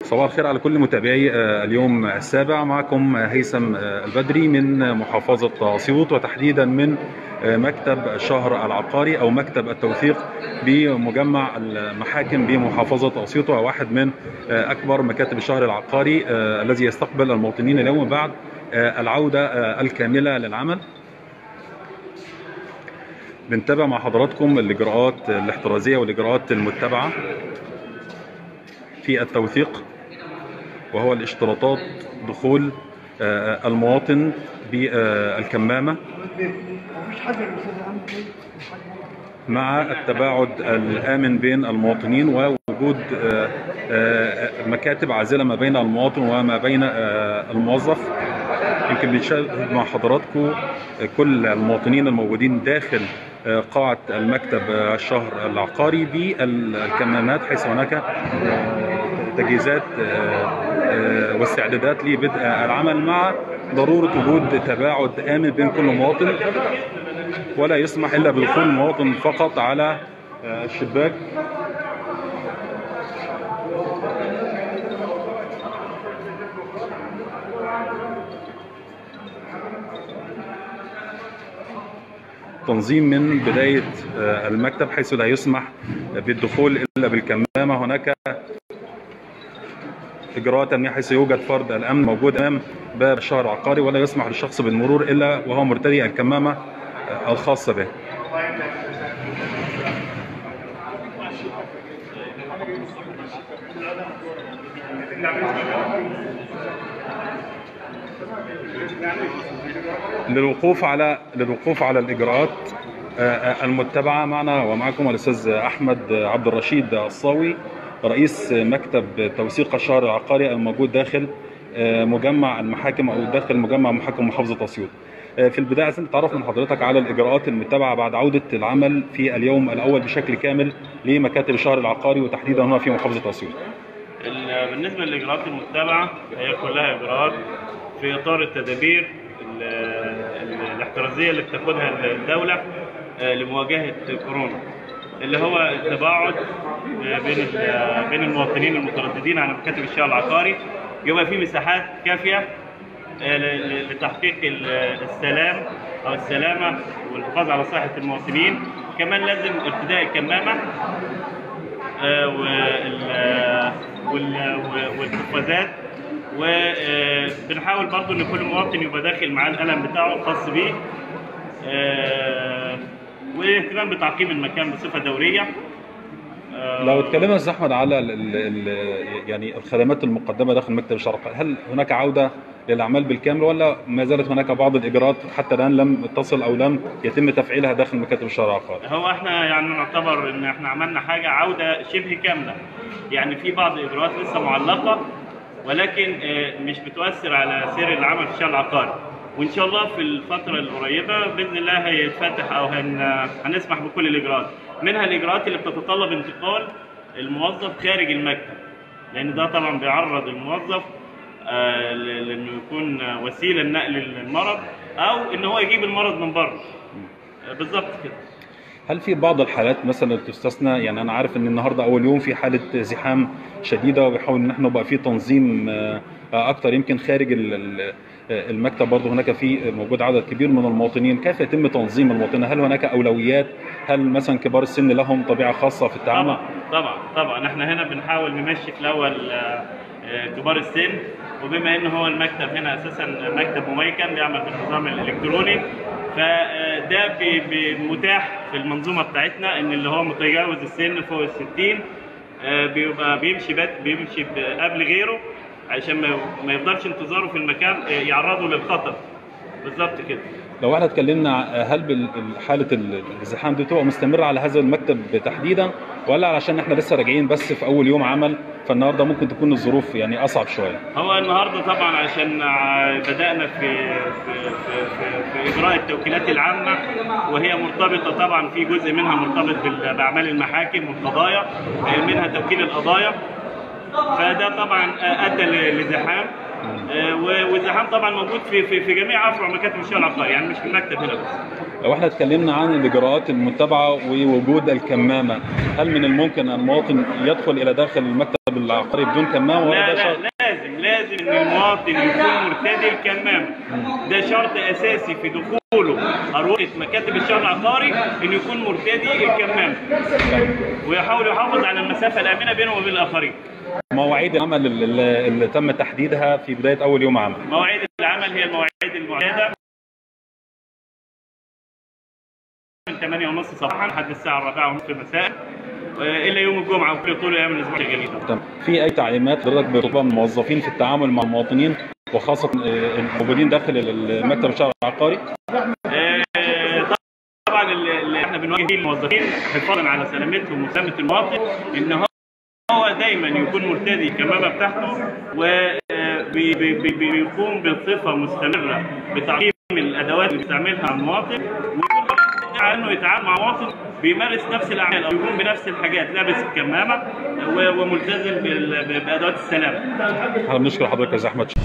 صباح الخير على كل متابعي آه، اليوم السابع معكم هيثم آه، البدري من محافظة أسيوط وتحديدا من آه، مكتب الشهر العقاري أو مكتب التوثيق بمجمع المحاكم بمحافظة أسيوط وهو واحد من آه، أكبر مكاتب الشهر العقاري آه، الذي يستقبل المواطنين اليوم بعد آه، العودة آه، الكاملة للعمل بنتابع مع حضراتكم الإجراءات الاحترازية والإجراءات المتبعة في التوثيق وهو الاشتراطات دخول آه، المواطن بالكمامة مفيش حد يا استاذ عندي مع التباعد الآمن بين المواطنين ووجود آه، آه، مكاتب عازلة ما بين المواطن وما بين آه، الموظف يمكن بنشاهد مع حضراتكم كل المواطنين الموجودين داخل آه، قاعة المكتب آه، الشهر العقاري بالكمامات حيث هناك آه، تجهيزات آه، آه، واستعدادات لبدء العمل مع ضرورة وجود تباعد آمن بين كل مواطن ولا يسمح الا بدخول المواطن فقط على آه، الشباك تنظيم من بداية آه، المكتب حيث لا يسمح بالدخول إلا بالكمامة هناك إجراءات أمنية حيث يوجد فرد الأمن موجود أمام باب الشهر العقاري ولا يسمح للشخص بالمرور إلا وهو مرتدي الكمامة آه، الخاصة به للوقوف على للوقوف على الاجراءات آه، آه، المتبعه معنا ومعكم الاستاذ احمد عبد الرشيد الصاوي رئيس مكتب توثيق الشهر العقاري الموجود داخل آه، مجمع المحاكم او داخل مجمع محاكم محافظه اسيوط. آه، في البدايه عايزين نتعرف من حضرتك على الاجراءات المتبعه بعد عوده العمل في اليوم الاول بشكل كامل لمكاتب الشهر العقاري وتحديدا هنا في محافظه اسيوط. ال- بالنسبه للاجراءات المتبعه هي كلها اجراءات في اطار التدابير ال- ال- الاحترازيه اللي بتاخدها الدوله آه، لمواجهه كورونا اللي هو التباعد آه، بين ال- بين المواطنين المترددين على مكاتب الشارع العقاري يبقى في مساحات كافيه آه، ل- ل- لتحقيق ال- السلام او السلامه والحفاظ على صحه المواطنين كمان لازم ارتداء الكمامه آه، وال- آه، وال- والقفازات وبنحاول برضو ان كل مواطن يبقى داخل معاه القلم بتاعه الخاص بيه آه، والاهتمام بتعقيم المكان بصفه دوريه آه، لو اتكلمنا استاذ احمد على ال ال يعني الخدمات المقدمه داخل مكتب الشرق هل هناك عوده للاعمال بالكامل ولا ما زالت هناك بعض الاجراءات حتى الان لم تصل او لم يتم تفعيلها داخل مكاتب الشرق العقاري؟ هو احنا يعني نعتبر ان احنا عملنا حاجه عوده شبه كامله يعني في بعض الاجراءات لسه معلقه ولكن آه، مش بتؤثر على سير العمل في الشارع العقاري وان شاء الله في الفتره القريبه باذن الله هيتفتح او هن... هنسمح بكل الاجراءات منها الاجراءات اللي بتتطلب انتقال الموظف خارج المكتب لان ده طبعا بيعرض الموظف آه، ل- لانه يكون آه، وسيله لنقل المرض او ان هو يجيب المرض من بره آه، بالظبط كده هل في بعض الحالات مثلا تستثنى يعني انا عارف ان النهارده اول يوم في حاله زحام شديده وبيحاول ان احنا يبقى في تنظيم آه، آه، اكتر يمكن خارج ال- ال- آه، المكتب برضه هناك في موجود عدد كبير من المواطنين كيف يتم تنظيم المواطنين هل هناك اولويات هل مثلا كبار السن لهم طبيعه خاصه في التعامل طبعا طبعا طبعا احنا هنا بنحاول نمشي في الاول آه، آه، كبار السن وبما ان هو المكتب هنا اساسا مكتب مميكن بيعمل بالنظام الالكتروني فده بي- بي- متاح في المنظومه بتاعتنا ان اللي هو متجاوز السن فوق ال 60 آه، بيبقى بيمشي بت بيمشي ب- قبل غيره عشان ما ما يفضلش انتظاره في المكان آه، يعرضه للخطر بالظبط كده لو احنا اتكلمنا هل بال- حاله ال- الزحام دي تبقى مستمره على هذا المكتب تحديدا ولا علشان احنا لسه راجعين بس في اول يوم عمل فالنهارده ممكن تكون الظروف يعني اصعب شويه هو النهارده طبعا عشان ع- بدانا في في في, في, في اجراء التوكيلات العامه وهي مرتبطه طبعا في جزء منها مرتبط بال- باعمال المحاكم والقضايا آه، منها توكيل القضايا فده طبعا آه، ادى ل- لزحام آه، و- والزحام طبعا موجود في في في جميع افرع مكاتب الشارع العقاري يعني مش في المكتب هنا بس لو احنا اتكلمنا عن الاجراءات المتبعه ووجود الكمامه هل من الممكن ان المواطن يدخل الى داخل المكتب العقاري بدون كمامه ولا لا ده شرط؟ لا لازم لازم ان المواطن يكون مرتدي الكمامه ده شرط اساسي في دخوله اروقه مكاتب الشهر العقاري انه يكون مرتدي الكمامه ويحاول يحافظ على المسافه الامنه بينه وبين الاخرين مواعيد العمل اللي, اللي تم تحديدها في بدايه اول يوم عمل مواعيد العمل هي المواعيد المعتاده من 8 ونص صباحا لحد الساعه 4 ونص مساء الا يوم الجمعه وكل طول ايام الاسبوع شغالين تمام. في اي تعليمات حضرتك بتطلبها من الموظفين في التعامل مع المواطنين وخاصه آه، الموجودين داخل المكتب الشهر العقاري آه، طبعا اللي اللي احنا بنواجه فيه الموظفين حفاظا على سلامتهم وسلامه المواطن ان هو هو دايما يكون مرتدي الكمامه بتاعته وبيقوم بصفه مستمره بتعقيم الادوات اللي بيستعملها المواطن ويكون على انه يتعامل مع مواطن بيمارس نفس الاعمال او يقوم بنفس الحاجات لابس الكمامه و- وملتزم بال- بادوات السلامه احنا بنشكر حضرتك يا استاذ احمد